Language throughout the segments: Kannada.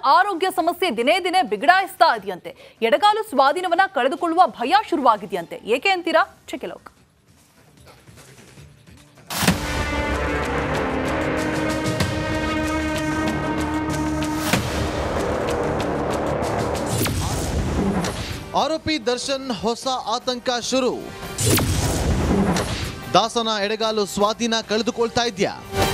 ಆರೋಗ್ಯ ಸಮಸ್ಯೆ ದಿನೇ ದಿನೇ ಬಿಗಡಾಯಿಸ್ತಾ ಇದೆಯಂತೆ ಎಡಗಾಲು ಸ್ವಾಧೀನವನ್ನ ಕಳೆದುಕೊಳ್ಳುವ ಭಯ ಶುರುವಾಗಿದೆಯಂತೆ ಏಕೆ ಅಂತೀರಾ ಚೆಕೆಲೋಕ್ ಆರೋಪಿ ದರ್ಶನ್ ಹೊಸ ಆತಂಕ ಶುರು ದಾಸನ ಎಡಗಾಲು ಸ್ವಾಧೀನ ಕಳೆದುಕೊಳ್ತಾ ಇದ್ಯಾ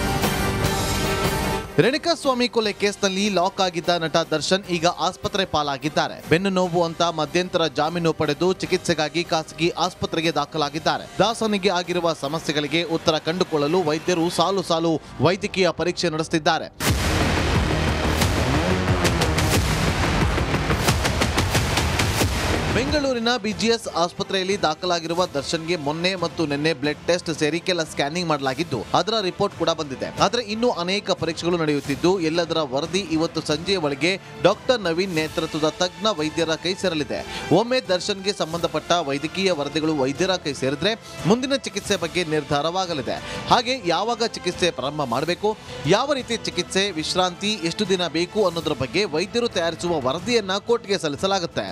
ರೇಣುಕಾಸ್ವಾಮಿ ಕೊಲೆ ಕೇಸ್ನಲ್ಲಿ ಲಾಕ್ ಆಗಿದ್ದ ನಟ ದರ್ಶನ್ ಈಗ ಆಸ್ಪತ್ರೆ ಪಾಲಾಗಿದ್ದಾರೆ ಬೆನ್ನು ನೋವು ಅಂತ ಮಧ್ಯಂತರ ಜಾಮೀನು ಪಡೆದು ಚಿಕಿತ್ಸೆಗಾಗಿ ಖಾಸಗಿ ಆಸ್ಪತ್ರೆಗೆ ದಾಖಲಾಗಿದ್ದಾರೆ ದಾಸನಿಗೆ ಆಗಿರುವ ಸಮಸ್ಯೆಗಳಿಗೆ ಉತ್ತರ ಕಂಡುಕೊಳ್ಳಲು ವೈದ್ಯರು ಸಾಲು ಸಾಲು ವೈದ್ಯಕೀಯ ಪರೀಕ್ಷೆ ನಡೆಸುತ್ತಿದ್ದಾರೆ ಬೆಂಗಳೂರಿನ ಬಿಜಿಎಸ್ ಆಸ್ಪತ್ರೆಯಲ್ಲಿ ದಾಖಲಾಗಿರುವ ದರ್ಶನ್ಗೆ ಮೊನ್ನೆ ಮತ್ತು ನಿನ್ನೆ ಬ್ಲಡ್ ಟೆಸ್ಟ್ ಸೇರಿ ಕೆಲ ಸ್ಕ್ಯಾನಿಂಗ್ ಮಾಡಲಾಗಿದ್ದು ಅದರ ರಿಪೋರ್ಟ್ ಕೂಡ ಬಂದಿದೆ ಆದರೆ ಇನ್ನೂ ಅನೇಕ ಪರೀಕ್ಷೆಗಳು ನಡೆಯುತ್ತಿದ್ದು ಎಲ್ಲದರ ವರದಿ ಇವತ್ತು ಸಂಜೆಯ ಒಳಗೆ ಡಾಕ್ಟರ್ ನವೀನ್ ನೇತೃತ್ವದ ತಜ್ಞ ವೈದ್ಯರ ಕೈ ಸೇರಲಿದೆ ಒಮ್ಮೆ ದರ್ಶನ್ಗೆ ಸಂಬಂಧಪಟ್ಟ ವೈದ್ಯಕೀಯ ವರದಿಗಳು ವೈದ್ಯರ ಕೈ ಸೇರಿದ್ರೆ ಮುಂದಿನ ಚಿಕಿತ್ಸೆ ಬಗ್ಗೆ ನಿರ್ಧಾರವಾಗಲಿದೆ ಹಾಗೆ ಯಾವಾಗ ಚಿಕಿತ್ಸೆ ಪ್ರಾರಂಭ ಮಾಡಬೇಕು ಯಾವ ರೀತಿ ಚಿಕಿತ್ಸೆ ವಿಶ್ರಾಂತಿ ಎಷ್ಟು ದಿನ ಬೇಕು ಅನ್ನೋದರ ಬಗ್ಗೆ ವೈದ್ಯರು ತಯಾರಿಸುವ ವರದಿಯನ್ನ ಕೋರ್ಟ್ಗೆ ಸಲ್ಲಿಸಲಾಗುತ್ತೆ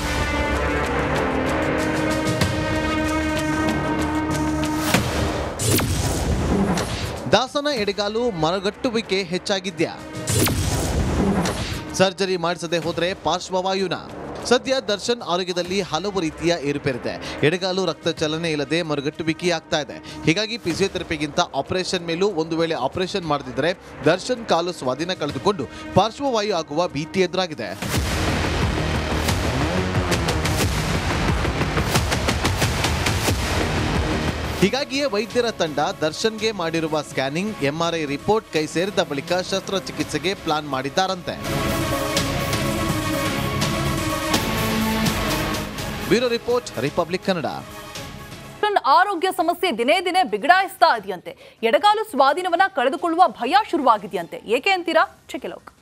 ದಾಸನ ಎಡಗಾಲು ಮರಗಟ್ಟುವಿಕೆ ಹೆಚ್ಚಾಗಿದ್ಯಾ ಸರ್ಜರಿ ಮಾಡಿಸದೆ ಹೋದ್ರೆ ಪಾರ್ಶ್ವವಾಯುನ ಸದ್ಯ ದರ್ಶನ್ ಆರೋಗ್ಯದಲ್ಲಿ ಹಲವು ರೀತಿಯ ಏರುಪೇರಿದೆ ಎಡಗಾಲು ರಕ್ತ ಚಲನೆ ಇಲ್ಲದೆ ಮರುಗಟ್ಟುವಿಕೆಯಾಗ್ತಾ ಇದೆ ಹೀಗಾಗಿ ಫಿಸಿಯೋಥೆರಪಿಗಿಂತ ಆಪರೇಷನ್ ಮೇಲೂ ಒಂದು ವೇಳೆ ಆಪರೇಷನ್ ಮಾಡದಿದ್ದರೆ ದರ್ಶನ್ ಕಾಲು ಸ್ವಾಧೀನ ಕಳೆದುಕೊಂಡು ಪಾರ್ಶ್ವವಾಯು ಆಗುವ ಭೀತಿ ಎದುರಾಗಿದೆ ಹೀಗಾಗಿಯೇ ವೈದ್ಯರ ತಂಡ ದರ್ಶನ್ಗೆ ಮಾಡಿರುವ ಸ್ಕ್ಯಾನಿಂಗ್ ಎಂಆರ್ಐ ರಿಪೋರ್ಟ್ ಕೈ ಸೇರಿದ ಬಳಿಕ ಶಸ್ತ್ರಚಿಕಿತ್ಸೆಗೆ ಪ್ಲಾನ್ ಮಾಡಿದ್ದಾರಂತೆ bureau report Republic Kannada Darshan ಆರೋಗ್ಯ ಸಮಸ್ಯೆ ದಿನೇ ದಿನೇ ಬಿಗಡಾಯಿಸ್ತಾ ಇದೆಯಂತೆ ಎಡಗಾಲು ಸ್ವಾಧೀನವನ್ನ ಕಳೆದುಕೊಳ್ಳುವ ಭಯ ಶುರುವಾಗಿದೆಯಂತೆ ಏಕೆ ಅಂತೀರಾ ಚೆಕೆಲೋಕ್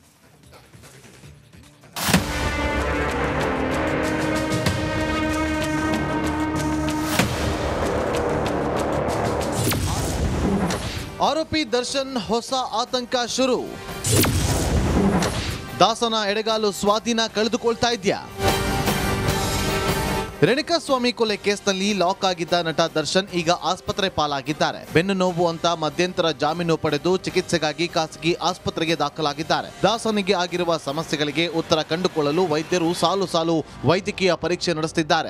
ಆರೋಪಿ ದರ್ಶನ್ ಹೊಸ ಆತಂಕ ಶುರು ದಾಸನ ಎಡಗಾಲು ಸ್ವಾಧೀನ ಕಳೆದುಕೊಳ್ತಾ ಇದ್ಯಾ ರೇಣುಕಾಸ್ವಾಮಿ ಕೊಲೆ ಕೇಸ್ನಲ್ಲಿ ಲಾಕ್ ಆಗಿದ್ದ ನಟ ದರ್ಶನ್ ಈಗ ಆಸ್ಪತ್ರೆ ಪಾಲಾಗಿದ್ದಾರೆ ಬೆನ್ನು ನೋವು ಅಂತ ಮಧ್ಯಂತರ ಜಾಮೀನು ಪಡೆದು ಚಿಕಿತ್ಸೆಗಾಗಿ ಖಾಸಗಿ ಆಸ್ಪತ್ರೆಗೆ ದಾಖಲಾಗಿದ್ದಾರೆ ದಾಸನಿಗೆ ಆಗಿರುವ ಸಮಸ್ಯೆಗಳಿಗೆ ಉತ್ತರ ಕಂಡುಕೊಳ್ಳಲು ವೈದ್ಯರು ಸಾಲು ಸಾಲು ವೈದ್ಯಕೀಯ ಪರೀಕ್ಷೆ ನಡೆಸುತ್ತಿದ್ದಾರೆ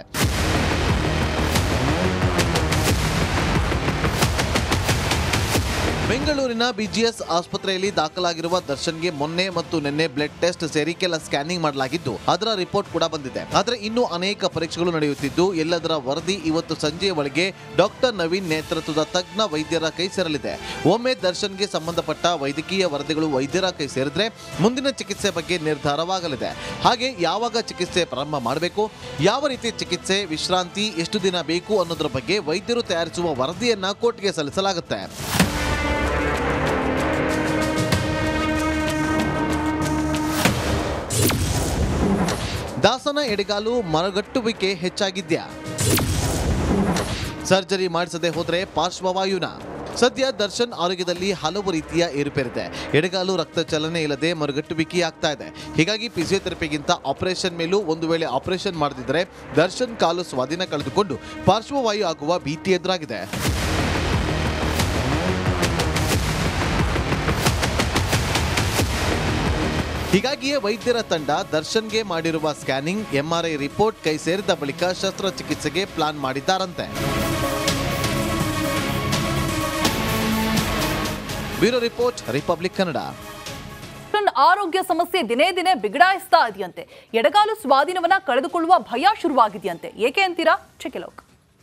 ಬೆಂಗಳೂರಿನ ಬಿಜಿಎಸ್ ಆಸ್ಪತ್ರೆಯಲ್ಲಿ ದಾಖಲಾಗಿರುವ ದರ್ಶನ್ಗೆ ಮೊನ್ನೆ ಮತ್ತು ನಿನ್ನೆ ಬ್ಲಡ್ ಟೆಸ್ಟ್ ಸೇರಿ ಕೆಲ ಸ್ಕ್ಯಾನಿಂಗ್ ಮಾಡಲಾಗಿದ್ದು ಅದರ ರಿಪೋರ್ಟ್ ಕೂಡ ಬಂದಿದೆ ಆದರೆ ಇನ್ನೂ ಅನೇಕ ಪರೀಕ್ಷೆಗಳು ನಡೆಯುತ್ತಿದ್ದು ಎಲ್ಲದರ ವರದಿ ಇವತ್ತು ಸಂಜೆಯ ಒಳಗೆ ಡಾಕ್ಟರ್ ನವೀನ್ ನೇತೃತ್ವದ ತಜ್ಞ ವೈದ್ಯರ ಕೈ ಸೇರಲಿದೆ ಒಮ್ಮೆ ದರ್ಶನ್ಗೆ ಸಂಬಂಧಪಟ್ಟ ವೈದ್ಯಕೀಯ ವರದಿಗಳು ವೈದ್ಯರ ಕೈ ಸೇರಿದ್ರೆ ಮುಂದಿನ ಚಿಕಿತ್ಸೆ ಬಗ್ಗೆ ನಿರ್ಧಾರವಾಗಲಿದೆ ಹಾಗೆ ಯಾವಾಗ ಚಿಕಿತ್ಸೆ ಪ್ರಾರಂಭ ಮಾಡಬೇಕು ಯಾವ ರೀತಿ ಚಿಕಿತ್ಸೆ ವಿಶ್ರಾಂತಿ ಎಷ್ಟು ದಿನ ಬೇಕು ಅನ್ನೋದರ ಬಗ್ಗೆ ವೈದ್ಯರು ತಯಾರಿಸುವ ವರದಿಯನ್ನ ಕೋರ್ಟ್ಗೆ ಸಲ್ಲಿಸಲಾಗುತ್ತೆ ದಾಸನ ಎಡಗಾಲು ಮರಗಟ್ಟುವಿಕೆ ಹೆಚ್ಚಾಗಿದ್ಯಾ ಸರ್ಜರಿ ಮಾಡಿಸದೆ ಹೋದ್ರೆ ಪಾರ್ಶ್ವವಾಯುನ ಸದ್ಯ ದರ್ಶನ್ ಆರೋಗ್ಯದಲ್ಲಿ ಹಲವು ರೀತಿಯ ಏರುಪೇರಿದೆ ಎಡಗಾಲು ರಕ್ತ ಚಲನೆ ಇಲ್ಲದೆ ಮರುಗಟ್ಟುವಿಕೆಯಾಗ್ತಾ ಇದೆ ಹೀಗಾಗಿ ಫಿಸಿಯೋಥೆರಪಿಗಿಂತ ಆಪರೇಷನ್ ಮೇಲೂ ಒಂದು ವೇಳೆ ಆಪರೇಷನ್ ಮಾಡದಿದ್ದರೆ ದರ್ಶನ್ ಕಾಲು ಸ್ವಾಧೀನ ಕಳೆದುಕೊಂಡು ಪಾರ್ಶ್ವವಾಯು ಆಗುವ ಭೀತಿ ಎದುರಾಗಿದೆ ಹೀಗಾಗಿಯೇ ವೈದ್ಯರ ತಂಡ ದರ್ಶನ್ಗೆ ಮಾಡಿರುವ ಸ್ಕ್ಯಾನಿಂಗ್ ಎಂಆರ್ಐ ರಿಪೋರ್ಟ್ ಕೈ ಸೇರಿದ ಬಳಿಕ ಶಸ್ತ್ರಚಿಕಿತ್ಸೆಗೆ ಪ್ಲಾನ್ ಮಾಡಿದ್ದಾರಂತೆ bureau report Republic Kannada Darshan ಆರೋಗ್ಯ ಸಮಸ್ಯೆ ದಿನೇ ದಿನೇ ಬಿಗಡಾಯಿಸ್ತಾ ಇದೆಯಂತೆ ಎಡಗಾಲು ಸ್ವಾಧೀನವನ್ನ ಕಳೆದುಕೊಳ್ಳುವ ಭಯ ಶುರುವಾಗಿದೆಯಂತೆ ಏಕೆ ಅಂತೀರಾ ಚೆಕೆಲೋಕ್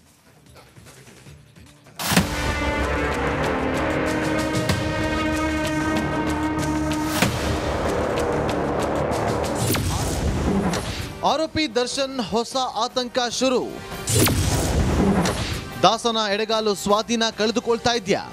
ಆರೋಪಿ ದರ್ಶನ್ ಹೊಸ ಆತಂಕ ಶುರು ದಾಸನ ಎಡಗಾಲು ಸ್ವಾಧೀನ ಕಳೆದುಕೊಳ್ತಾ ಇದ್ಯಾ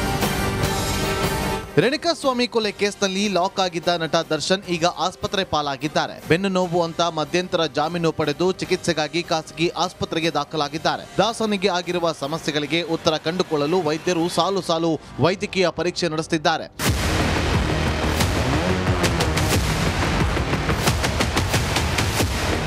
ರೇಣುಕಾಸ್ವಾಮಿ ಕೊಲೆ ಕೇಸ್ನಲ್ಲಿ ಲಾಕ್ ಆಗಿದ್ದ ನಟ ದರ್ಶನ್ ಈಗ ಆಸ್ಪತ್ರೆ ಪಾಲಾಗಿದ್ದಾರೆ ಬೆನ್ನು ನೋವು ಅಂತ ಮಧ್ಯಂತರ ಜಾಮೀನು ಪಡೆದು ಚಿಕಿತ್ಸೆಗಾಗಿ ಖಾಸಗಿ ಆಸ್ಪತ್ರೆಗೆ ದಾಖಲಾಗಿದ್ದಾರೆ ದಾಸನಿಗೆ ಆಗಿರುವ ಸಮಸ್ಯೆಗಳಿಗೆ ಉತ್ತರ ಕಂಡುಕೊಳ್ಳಲು ವೈದ್ಯರು ಸಾಲು ಸಾಲು ವೈದ್ಯಕೀಯ ಪರೀಕ್ಷೆ ನಡೆಸುತ್ತಿದ್ದಾರೆ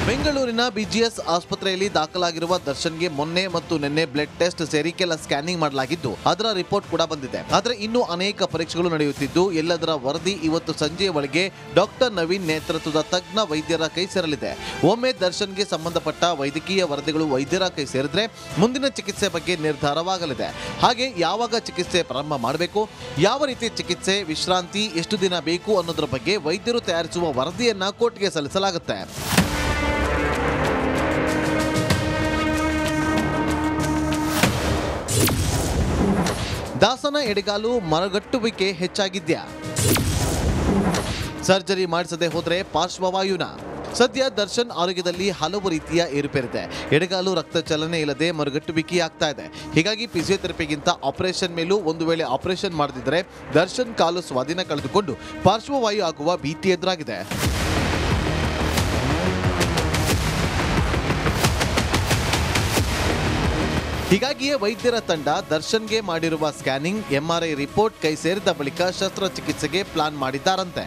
ಬೆಂಗಳೂರಿನ ಬಿಜಿಎಸ್ ಆಸ್ಪತ್ರೆಯಲ್ಲಿ ದಾಖಲಾಗಿರುವ ದರ್ಶನ್ಗೆ ಮೊನ್ನೆ ಮತ್ತು ನಿನ್ನೆ ಬ್ಲಡ್ ಟೆಸ್ಟ್ ಸೇರಿ ಕೆಲ ಸ್ಕ್ಯಾನಿಂಗ್ ಮಾಡಲಾಗಿದ್ದು ಅದರ ರಿಪೋರ್ಟ್ ಕೂಡ ಬಂದಿದೆ ಆದರೆ ಇನ್ನೂ ಅನೇಕ ಪರೀಕ್ಷೆಗಳು ನಡೆಯುತ್ತಿದ್ದು ಎಲ್ಲದರ ವರದಿ ಇವತ್ತು ಸಂಜೆಯ ಒಳಗೆ ಡಾಕ್ಟರ್ ನವೀನ್ ನೇತೃತ್ವದ ತಜ್ಞ ವೈದ್ಯರ ಕೈ ಸೇರಲಿದೆ ಒಮ್ಮೆ ದರ್ಶನ್ಗೆ ಸಂಬಂಧಪಟ್ಟ ವೈದ್ಯಕೀಯ ವರದಿಗಳು ವೈದ್ಯರ ಕೈ ಸೇರಿದ್ರೆ ಮುಂದಿನ ಚಿಕಿತ್ಸೆ ಬಗ್ಗೆ ನಿರ್ಧಾರವಾಗಲಿದೆ ಹಾಗೆ ಯಾವಾಗ ಚಿಕಿತ್ಸೆ ಪ್ರಾರಂಭ ಮಾಡಬೇಕು ಯಾವ ರೀತಿ ಚಿಕಿತ್ಸೆ ವಿಶ್ರಾಂತಿ ಎಷ್ಟು ದಿನ ಬೇಕು ಅನ್ನೋದ್ರ ಬಗ್ಗೆ ವೈದ್ಯರು ತಯಾರಿಸುವ ವರದಿಯನ್ನ ಕೋರ್ಟ್ಗೆ ಸಲ್ಲಿಸಲಾಗುತ್ತೆ ದಾಸನ ಎಡೆಗಾಲು ಮರಗಟ್ಟುವಿಕೆ ಹೆಚ್ಚಾಗಿದ್ಯಾ ಸರ್ಜರಿ ಮಾಡಿಸದೆ ಹೋದ್ರೆ ಪಾರ್ಶ್ವವಾಯುನ ಸದ್ಯ ದರ್ಶನ್ ಆರೋಗ್ಯದಲ್ಲಿ ಹಲವು ರೀತಿಯ ಏರುಪೇರಿದೆ ಎಡಗಾಲು ರಕ್ತ ಚಲನೆ ಇಲ್ಲದೆ ಮರುಗಟ್ಟುವಿಕೆಯಾಗ್ತಾ ಇದೆ ಹೀಗಾಗಿ ಫಿಸಿಯೋಥೆರಪಿಗಿಂತ ಆಪರೇಷನ್ ಮೇಲೂ ಒಂದು ವೇಳೆ ಆಪರೇಷನ್ ಮಾಡದಿದ್ದರೆ ದರ್ಶನ್ ಕಾಲು ಸ್ವಾಧೀನ ಕಳೆದುಕೊಂಡು ಪಾರ್ಶ್ವವಾಯು ಆಗುವ ಭೀತಿ ಎದುರಾಗಿದೆ ಹೀಗಾಗಿಯೇ ವೈದ್ಯರ ತಂಡ ದರ್ಶನ್ಗೆ ಮಾಡಿರುವ ಸ್ಕ್ಯಾನಿಂಗ್ ಎಂಆರ್ಐ ರಿಪೋರ್ಟ್ ಕೈ ಸೇರಿದ ಬಳಿಕ ಶಸ್ತ್ರಚಿಕಿತ್ಸೆಗೆ ಪ್ಲಾನ್ ಮಾಡಿದ್ದಾರಂತೆ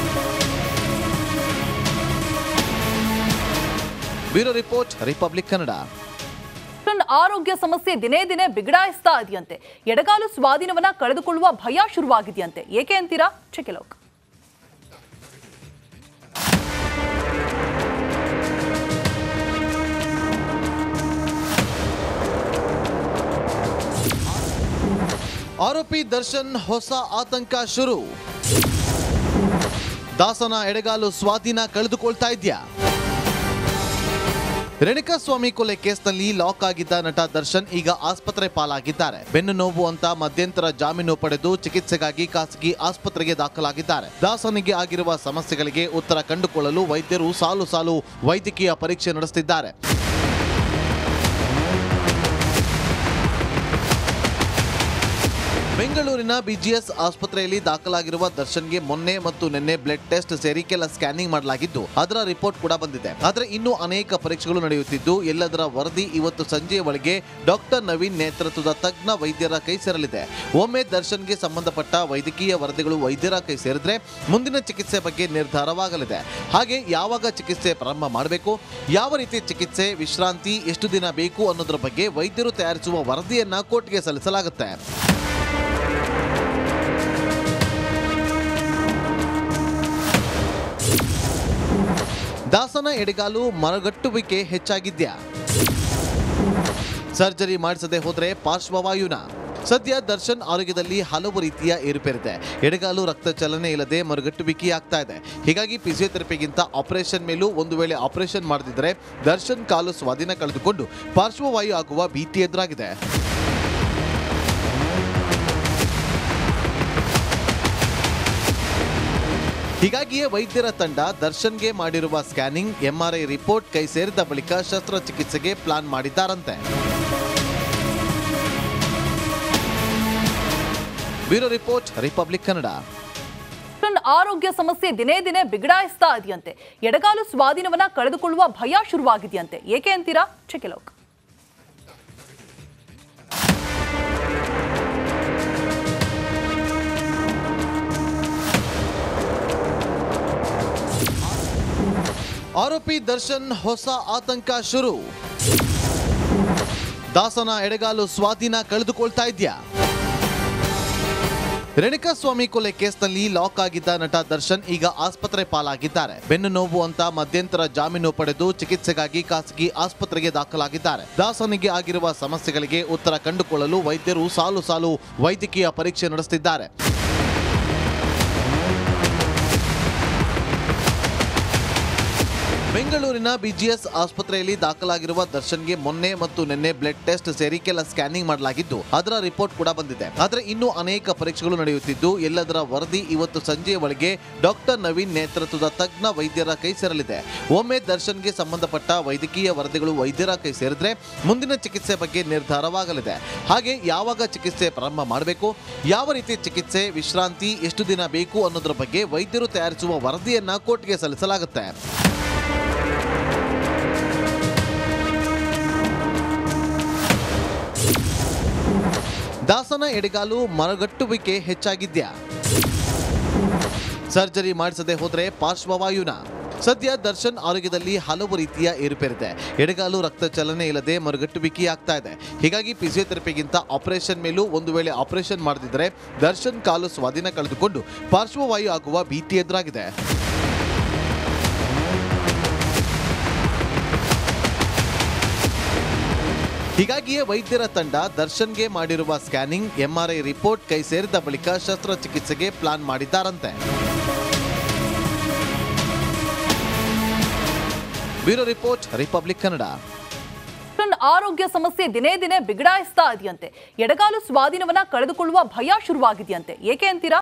ಬ್ಯೂರೋ ರಿಪೋರ್ಟ್ ರಿಪಬ್ಲಿಕ್ ಕನ್ನಡ ತನ್ನ ಆರೋಗ್ಯ ಸಮಸ್ಯೆ ದಿನೇ ದಿನೇ ಬಿಗಡಾಯಿಸ್ತಾ ಇದೆಯಂತೆ ಎಡಗಾಲು ಸ್ವಾಧೀನವನ್ನ ಕಳೆದುಕೊಳ್ಳುವ ಭಯ ಶುರುವಾಗಿದೆಯಂತೆ ಏಕೆ ಅಂತೀರಾ ಚೆಕೆಲೋಕ್ ಆರೋಪಿ ದರ್ಶನ್ ಹೊಸ ಆತಂಕ ಶುರು ದಾಸನ ಎಡಗಾಲು ಸ್ವಾಧೀನ ಕಳೆದುಕೊಳ್ತಾ ಇದ್ಯಾ ರೇಣುಕಾಸ್ವಾಮಿ ಕೊಲೆ ಕೇಸ್ನಲ್ಲಿ ಲಾಕ್ ಆಗಿದ್ದ ನಟ ದರ್ಶನ್ ಈಗ ಆಸ್ಪತ್ರೆ ಪಾಲಾಗಿದ್ದಾರೆ ಬೆನ್ನು ನೋವು ಅಂತ ಮಧ್ಯಂತರ ಜಾಮೀನು ಪಡೆದು ಚಿಕಿತ್ಸೆಗಾಗಿ ಖಾಸಗಿ ಆಸ್ಪತ್ರೆಗೆ ದಾಖಲಾಗಿದ್ದಾರೆ ದಾಸನಿಗೆ ಆಗಿರುವ ಸಮಸ್ಯೆಗಳಿಗೆ ಉತ್ತರ ಕಂಡುಕೊಳ್ಳಲು ವೈದ್ಯರು ಸಾಲು ಸಾಲು ವೈದ್ಯಕೀಯ ಪರೀಕ್ಷೆ ನಡೆಸುತ್ತಿದ್ದಾರೆ ಬೆಂಗಳೂರಿನ ಬಿಜಿಎಸ್ ಆಸ್ಪತ್ರೆಯಲ್ಲಿ ದಾಖಲಾಗಿರುವ ದರ್ಶನ್ಗೆ ಮೊನ್ನೆ ಮತ್ತು ನಿನ್ನೆ ಬ್ಲಡ್ ಟೆಸ್ಟ್ ಸೇರಿ ಕೆಲ ಸ್ಕ್ಯಾನಿಂಗ್ ಮಾಡಲಾಗಿದ್ದು ಅದರ ರಿಪೋರ್ಟ್ ಕೂಡ ಬಂದಿದೆ ಆದರೆ ಇನ್ನೂ ಅನೇಕ ಪರೀಕ್ಷೆಗಳು ನಡೆಯುತ್ತಿದ್ದು ಎಲ್ಲದರ ವರದಿ ಇವತ್ತು ಸಂಜೆಯ ಒಳಗೆ ಡಾಕ್ಟರ್ ನವೀನ್ ನೇತೃತ್ವದ ತಜ್ಞ ವೈದ್ಯರ ಕೈ ಸೇರಲಿದೆ ಒಮ್ಮೆ ದರ್ಶನ್ಗೆ ಸಂಬಂಧಪಟ್ಟ ವೈದ್ಯಕೀಯ ವರದಿಗಳು ವೈದ್ಯರ ಕೈ ಸೇರಿದ್ರೆ ಮುಂದಿನ ಚಿಕಿತ್ಸೆ ಬಗ್ಗೆ ನಿರ್ಧಾರವಾಗಲಿದೆ ಹಾಗೆ ಯಾವಾಗ ಚಿಕಿತ್ಸೆ ಪ್ರಾರಂಭ ಮಾಡಬೇಕು ಯಾವ ರೀತಿ ಚಿಕಿತ್ಸೆ ವಿಶ್ರಾಂತಿ ಎಷ್ಟು ದಿನ ಬೇಕು ಅನ್ನೋದ್ರ ಬಗ್ಗೆ ವೈದ್ಯರು ತಯಾರಿಸುವ ವರದಿಯನ್ನ ಕೋರ್ಟ್ಗೆ ಸಲ್ಲಿಸಲಾಗುತ್ತೆ ದಾಸನ ಎಡೆಗಾಲು ಮರಗಟ್ಟುವಿಕೆ ಹೆಚ್ಚಾಗಿದ್ಯಾ ಸರ್ಜರಿ ಮಾಡಿಸದೆ ಹೋದ್ರೆ ಪಾರ್ಶ್ವವಾಯುನ ಸದ್ಯ ದರ್ಶನ್ ಆರೋಗ್ಯದಲ್ಲಿ ಹಲವು ರೀತಿಯ ಏರುಪೇರಿದೆ ಎಡಗಾಲು ರಕ್ತ ಚಲನೆ ಇಲ್ಲದೆ ಮರುಗಟ್ಟುವಿಕೆಯಾಗ್ತಾ ಇದೆ ಹೀಗಾಗಿ ಫಿಸಿಯೋಥೆರಪಿಗಿಂತ ಆಪರೇಷನ್ ಮೇಲೂ ಒಂದು ವೇಳೆ ಆಪರೇಷನ್ ಮಾಡದಿದ್ದರೆ ದರ್ಶನ್ ಕಾಲು ಸ್ವಾಧೀನ ಕಳೆದುಕೊಂಡು ಪಾರ್ಶ್ವವಾಯು ಆಗುವ ಭೀತಿ ಎದುರಾಗಿದೆ ಹೀಗಾಗಿಯೇ ವೈದ್ಯರ ತಂಡ ದರ್ಶನ್ಗೆ ಮಾಡಿರುವ ಸ್ಕ್ಯಾನಿಂಗ್ ಎಂಆರ್ಐ ರಿಪೋರ್ಟ್ ಕೈ ಸೇರಿದ ಬಳಿಕ ಶಸ್ತ್ರಚಿಕಿತ್ಸೆಗೆ ಪ್ಲಾನ್ ಮಾಡಿದ್ದಾರಂತೆ ಬ್ಯೂರೋ ರಿಪೋರ್ಟ್ ರಿಪಬ್ಲಿಕ್ ಕನ್ನಡ ತನ್ನ ಆರೋಗ್ಯ ಸಮಸ್ಯೆ ದಿನೇ ದಿನೇ ಬಿಗಡಾಯಿಸ್ತಾ ಇದೆಯಂತೆ ಎಡಗಾಲು ಸ್ವಾಧೀನವನ್ನ ಕಳೆದುಕೊಳ್ಳುವ ಭಯ ಶುರುವಾಗಿದೆಯಂತೆ ಏಕೆ ಅಂತೀರಾ ಚೆಕೆಲೋಕ್ ಆರೋಪಿ ದರ್ಶನ್ ಹೊಸ ಆತಂಕ ಶುರು ದಾಸನ ಎಡಗಾಲು ಸ್ವಾಧೀನ ಕಳೆದುಕೊಳ್ತಾ ಇದ್ಯಾ ರೇಣುಕಾಸ್ವಾಮಿ ಕೊಲೆ ಕೇಸ್ನಲ್ಲಿ ಲಾಕ್ ಆಗಿದ್ದ ನಟ ದರ್ಶನ್ ಈಗ ಆಸ್ಪತ್ರೆ ಪಾಲಾಗಿದ್ದಾರೆ ಬೆನ್ನು ನೋವು ಅಂತ ಮಧ್ಯಂತರ ಜಾಮೀನು ಪಡೆದು ಚಿಕಿತ್ಸೆಗಾಗಿ ಖಾಸಗಿ ಆಸ್ಪತ್ರೆಗೆ ದಾಖಲಾಗಿದ್ದಾರೆ ದಾಸನಿಗೆ ಆಗಿರುವ ಸಮಸ್ಯೆಗಳಿಗೆ ಉತ್ತರ ಕಂಡುಕೊಳ್ಳಲು ವೈದ್ಯರು ಸಾಲು ಸಾಲು ವೈದ್ಯಕೀಯ ಪರೀಕ್ಷೆ ನಡೆಸುತ್ತಿದ್ದಾರೆ ಬೆಂಗಳೂರಿನ ಬಿಜಿಎಸ್ ಆಸ್ಪತ್ರೆಯಲ್ಲಿ ದಾಖಲಾಗಿರುವ ದರ್ಶನ್ಗೆ ಮೊನ್ನೆ ಮತ್ತು ನಿನ್ನೆ ಬ್ಲಡ್ ಟೆಸ್ಟ್ ಸೇರಿ ಕೆಲ ಸ್ಕ್ಯಾನಿಂಗ್ ಮಾಡಲಾಗಿದ್ದು ಅದರ ರಿಪೋರ್ಟ್ ಕೂಡ ಬಂದಿದೆ ಆದರೆ ಇನ್ನೂ ಅನೇಕ ಪರೀಕ್ಷೆಗಳು ನಡೆಯುತ್ತಿದ್ದು ಎಲ್ಲದರ ವರದಿ ಇವತ್ತು ಸಂಜೆಯ ಒಳಗೆ ಡಾಕ್ಟರ್ ನವೀನ್ ನೇತೃತ್ವದ ತಜ್ಞ ವೈದ್ಯರ ಕೈ ಸೇರಲಿದೆ ಒಮ್ಮೆ ದರ್ಶನ್ಗೆ ಸಂಬಂಧಪಟ್ಟ ವೈದ್ಯಕೀಯ ವರದಿಗಳು ವೈದ್ಯರ ಕೈ ಸೇರಿದ್ರೆ ಮುಂದಿನ ಚಿಕಿತ್ಸೆ ಬಗ್ಗೆ ನಿರ್ಧಾರವಾಗಲಿದೆ ಹಾಗೆ ಯಾವಾಗ ಚಿಕಿತ್ಸೆ ಪ್ರಾರಂಭ ಮಾಡಬೇಕು ಯಾವ ರೀತಿ ಚಿಕಿತ್ಸೆ ವಿಶ್ರಾಂತಿ ಎಷ್ಟು ದಿನ ಬೇಕು ಅನ್ನೋದ್ರ ಬಗ್ಗೆ ವೈದ್ಯರು ತಯಾರಿಸುವ ವರದಿಯನ್ನ ಕೋರ್ಟ್ಗೆ ಸಲ್ಲಿಸಲಾಗುತ್ತೆ ದಾಸನ ಎಡೆಗಾಲು ಮರಗಟ್ಟುವಿಕೆ ಹೆಚ್ಚಾಗಿದ್ಯಾ ಸರ್ಜರಿ ಮಾಡಿಸದೆ ಹೋದ್ರೆ ಪಾರ್ಶ್ವವಾಯುನ ಸದ್ಯ ದರ್ಶನ್ ಆರೋಗ್ಯದಲ್ಲಿ ಹಲವು ರೀತಿಯ ಏರುಪೇರಿದೆ ಎಡಗಾಲು ರಕ್ತ ಚಲನೆ ಇಲ್ಲದೆ ಮರುಗಟ್ಟುವಿಕೆ ಆಗ್ತಾ ಇದೆ ಹೀಗಾಗಿ ಫಿಸಿಯೋಥೆರಪಿಗಿಂತ ಆಪರೇಷನ್ ಮೇಲೂ ಒಂದು ವೇಳೆ ಆಪರೇಷನ್ ಮಾಡದಿದ್ದರೆ ದರ್ಶನ್ ಕಾಲು ಸ್ವಾಧೀನ ಕಳೆದುಕೊಂಡು ಪಾರ್ಶ್ವವಾಯು ಆಗುವ ಭೀತಿ ಎದುರಾಗಿದೆ ಹೀಗಾಗಿಯೇ ವೈದ್ಯರ ತಂಡ ದರ್ಶನ್ಗೆ ಮಾಡಿರುವ ಸ್ಕ್ಯಾನಿಂಗ್ ಎಂಆರ್ಐ ರಿಪೋರ್ಟ್ ಕೈ ಸೇರಿದ ಬಳಿಕ ಶಸ್ತ್ರಚಿಕಿತ್ಸೆಗೆ ಪ್ಲಾನ್ ಮಾಡಿದ್ದಾರಂತೆ bureau report Republic Kannada Darshan ಆರೋಗ್ಯ ಸಮಸ್ಯೆ ದಿನೇ ದಿನೇ ಬಿಗಡಾಯಿಸ್ತಾ ಇದೆಯಂತೆ ಎಡಗಾಲು ಸ್ವಾಧೀನವನ್ನ ಕಳೆದುಕೊಳ್ಳುವ ಭಯ ಶುರುವಾಗಿದೆಯಂತೆ ಏಕೆ ಅಂತೀರಾ